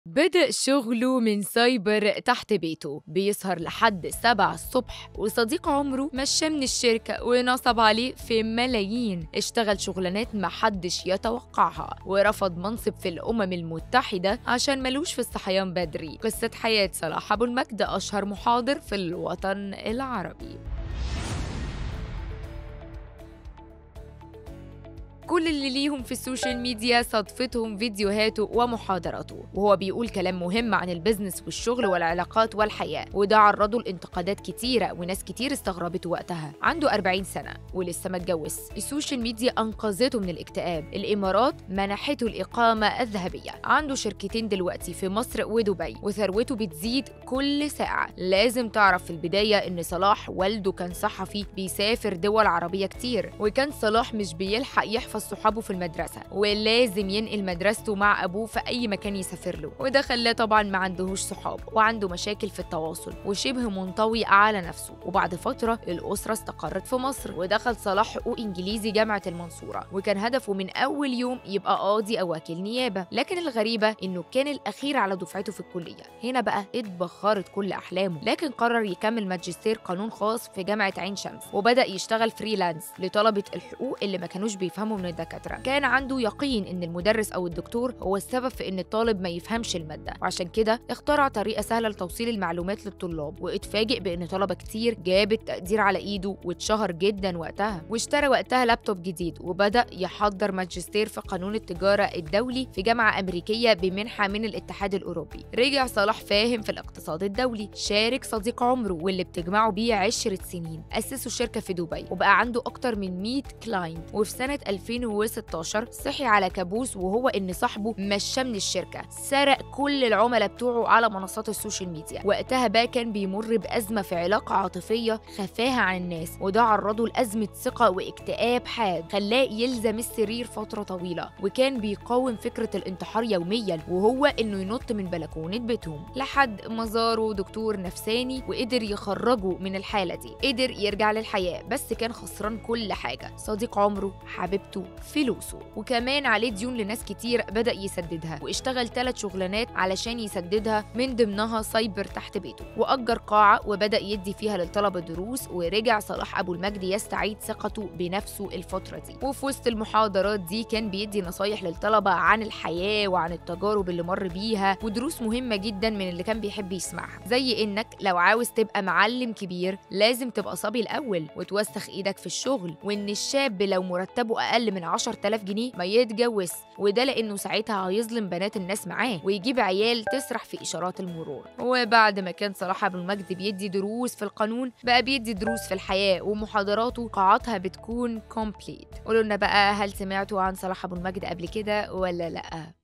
بدأ شغله من سايبر تحت بيته بيسهر لحد سبعة الصبح وصديق عمره مشاه من الشركة ونصب عليه في ملايين اشتغل شغلانات محدش يتوقعها ورفض منصب في الأمم المتحدة عشان ملوش في الصحيان بدري قصة حياة صلاح أبو المجد أشهر محاضر في الوطن العربي كل اللي ليهم في السوشيال ميديا صدفتهم فيديوهاته ومحاضراته وهو بيقول كلام مهم عن البزنس والشغل والعلاقات والحياة وده عرضه لانتقادات كتيرة وناس كتير استغربته وقتها عنده 40 سنة ولسه ما اتجوز السوشيال ميديا أنقذته من الاكتئاب الإمارات منحته الإقامة الذهبية عنده شركتين دلوقتي في مصر ودبي وثروته بتزيد كل ساعة لازم تعرف في البداية إن صلاح والده كان صحفي بيسافر دول عربية كتير وكان صلاح مش بيلحق يحفظ صحابه في المدرسة ولازم ينقل مدرسته مع أبوه في أي مكان يسافر له وده خلاه طبعا ما عندهوش صحاب وعنده مشاكل في التواصل وشبه منطوي على نفسه وبعد فترة الأسرة استقرت في مصر ودخل صلاح حقوق إنجليزي جامعة المنصورة وكان هدفه من أول يوم يبقى قاضي أو وكيل نيابة لكن الغريبة إنه كان الأخير على دفعته في الكلية هنا بقى اتبخرت كل أحلامه لكن قرر يكمل ماجستير قانون خاص في جامعة عين شمس وبدأ يشتغل فريلانس لطلبة الحقوق اللي ما كانوش بيفهموا من الدكاترة كان عنده يقين إن المدرس أو الدكتور هو السبب في إن الطالب ما يفهمش المادة وعشان كده اخترع طريقة سهلة لتوصيل المعلومات للطلاب واتفاجئ بإن طلبة كتير جابت تقدير على إيده واتشهر جدا وقتها واشترى وقتها لابتوب جديد وبدأ يحضر ماجستير في قانون التجارة الدولي في جامعة أمريكية بمنحة من الاتحاد الأوروبي رجع صلاح فاهم في الاقتصاد الدولي شارك صديق عمره واللي بتجمعه بيه عشرة سنين أسسوا شركة في دبي وبقى عنده أكتر من 100 كلاينت وفي سنة 2016 صحي على كابوس وهو إن صاحبه مشاه من الشركة سرق كل العملاء بتوعه على منصات السوشيال ميديا وقتها بقى كان بيمر بأزمة في علاقة عاطفية خفاها عن الناس وده عرضه لأزمة ثقة واكتئاب حاد خلاه يلزم السرير فترة طويلة وكان بيقاوم فكرة الانتحار يوميا وهو إنه ينط من بلكونة بيتهم لحد ما زاره دكتور نفساني وقدر يخرجه من الحالة دي قدر يرجع للحياة بس كان خسران كل حاجة صديق عمره حبيبته فلوسه وكمان عليه ديون لناس كتير بدأ يسددها واشتغل ثلاث شغلانات علشان يسددها من ضمنها سايبر تحت بيته وأجر قاعة وبدأ يدي فيها للطلبة دروس ورجع صلاح أبو المجد يستعيد ثقته بنفسه الفترة دي وفي وسط المحاضرات دي كان بيدي نصايح للطلبة عن الحياة وعن التجارب اللي مر بيها ودروس مهمة جدا من اللي كان بيحب يسمعها زي إنك لو عاوز تبقى معلم كبير لازم تبقى صبي الأول وتوسخ إيدك في الشغل وإن الشاب لو مرتبه أقل من 10000 جنيه ما يتجوز وده لأنه ساعتها هيظلم بنات الناس معاه ويجيب عيال تسرح في إشارات المرور وبعد ما كان صلاح أبو المجد بيدي دروس في القانون بقى بيدي دروس في الحياة ومحاضراته قاعاتها بتكون كومبليت قولوا لنا بقى هل سمعتوا عن صلاح أبو المجد قبل كده ولا لأ